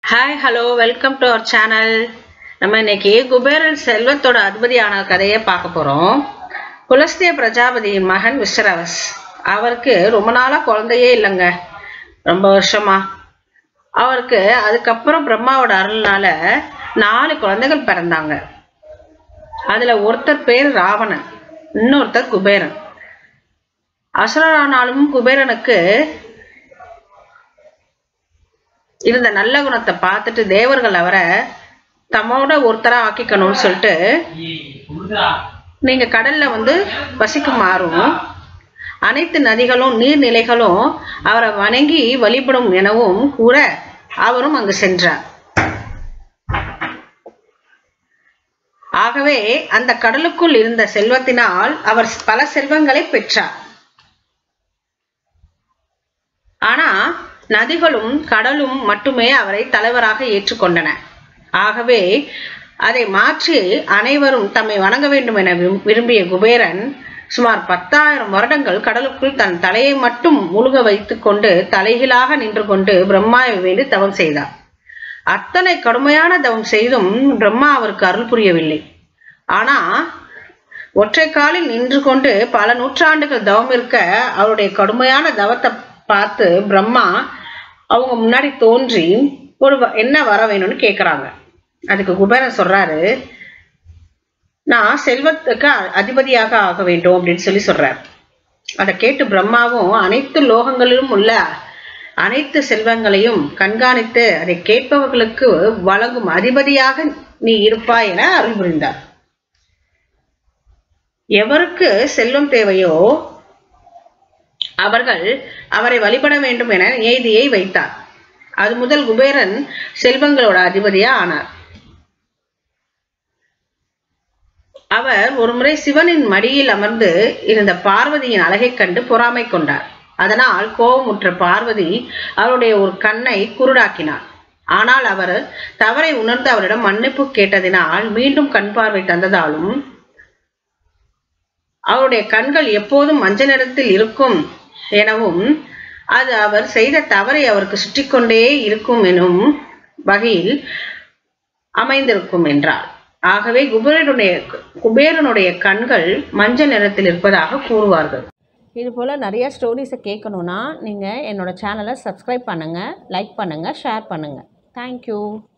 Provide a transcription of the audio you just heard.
hi hello welcome to our channel நம்ம இன்னைக்கு குபேரன் செல்வத்தோட அதிபதியான கதையை பார்க்க போகிறோம் குலஸ்திய பிரஜாபதியின் மகன் விஸ்ரவஸ் அவருக்கு ரொம்ப நாளாக குழந்தையே இல்லைங்க ரொம்ப வருஷமா அவருக்கு அதுக்கப்புறம் பிரம்மாவோட அருள்னால நாலு குழந்தைகள் பிறந்தாங்க அதில் ஒருத்தர் பேர் ராவணன் இன்னொருத்தர் குபேரன் அசுரரானாலும் குபேரனுக்கு இருந்த நல்ல குணத்தை பார்த்துட்டு தேவர்கள் அவரை தம்மோட ஒருத்தரா ஆக்கிக்கணும்னு சொல்லிட்டு நீங்க கடல்ல வந்து வசிக்குமாறும் அனைத்து நதிகளும் நீர்நிலைகளும் அவரை வணங்கி வழிபடும் எனவும் கூற அவரும் அங்கு சென்றார் ஆகவே அந்த கடலுக்குள் இருந்த செல்வத்தினால் அவர் பல செல்வங்களை பெற்றார் ஆனா நதிகளும் கடலும் மட்டுமே அவரை தலைவராக ஏற்றுக்கொண்டன ஆகவே அதை மாற்றி அனைவரும் தம்மை வணங்க வேண்டும் என விரும்- விரும்பிய குபேரன் சுமார் பத்தாயிரம் வருடங்கள் கடலுக்குள் தன் தலையை மட்டும் முழுக வைத்துக்கொண்டு தலைகீழாக நின்று கொண்டு பிரம்மாவை வேண்டி தவம் செய்தார் அத்தனை கடுமையான தவம் செய்தும் பிரம்மா அவருக்கு அருள் புரியவில்லை ஆனா ஒற்றை காலில் நின்று கொண்டு பல நூற்றாண்டுகள் தவம் இருக்க அவருடைய கடுமையான தவத்தை பார்த்து பிரம்மா அவங்க முன்னாடி தோன்றி ஒரு வ- என்ன வர வேணும்னு கேக்குறாங்க அதுக்கு குபேரன் சொல்றாரு நான் செல்வத்துக்கு அ- அதிபதியாக ஆக வேண்டும் அப்படின்னு சொல்லி சொல்றார் அதை கேட்டு பிரம்மாவும் அனைத்து லோகங்களிலும் உள்ள அனைத்து செல்வங்களையும் கண்காணித்து அதை கேட்பவர்களுக்கு வழங்கும் அதிபதியாக நீ இருப்பாய் என அருள் புரிந்தார் எவருக்கு செல்வம் தேவையோ அவர்கள் அவரை வழிபட வேண்டும் என நியதியை வைத்தார் அது முதல் குபேரன் செல்வங்களோட அதிபதியா ஆனார் அவர் ஒருமுறை சிவனின் மடியில் அமர்ந்து இருந்த பார்வதியின் அழகைக் கண்டு பொறாமை கொண்டார் அதனால் கோபமுற்ற பார்வதி அவருடைய ஒரு கண்ணை குருடாக்கினார் ஆனால் அவர் தவறை உணர்ந்து அவரிடம் மன்னிப்பு கேட்டதினால் மீண்டும் கண் பார்வை தந்ததாலும் அவருடைய கண்கள் எப்போதும் மஞ்சள் நிறத்தில் இருக்கும் எனவும் அது அவர் செய்த தவறை அவருக்கு சுற்றிக்கொண்டே இருக்கும் எனும் வகையில் அமைந்திருக்கும் என்றார் ஆகவே குபேரனுடைய குபேரனுடைய கண்கள் மஞ்சள் நிறத்தில் இருப்பதாக கூறுவார்கள் இது போல் நிறைய ஸ்டோரிஸை கேட்கணுன்னா நீங்கள் என்னோட சேனலை சப்ஸ்கிரைப் பண்ணுங்கள் லைக் பண்ணுங்கள் ஷேர் பண்ணுங்கள் தேங்க்யூ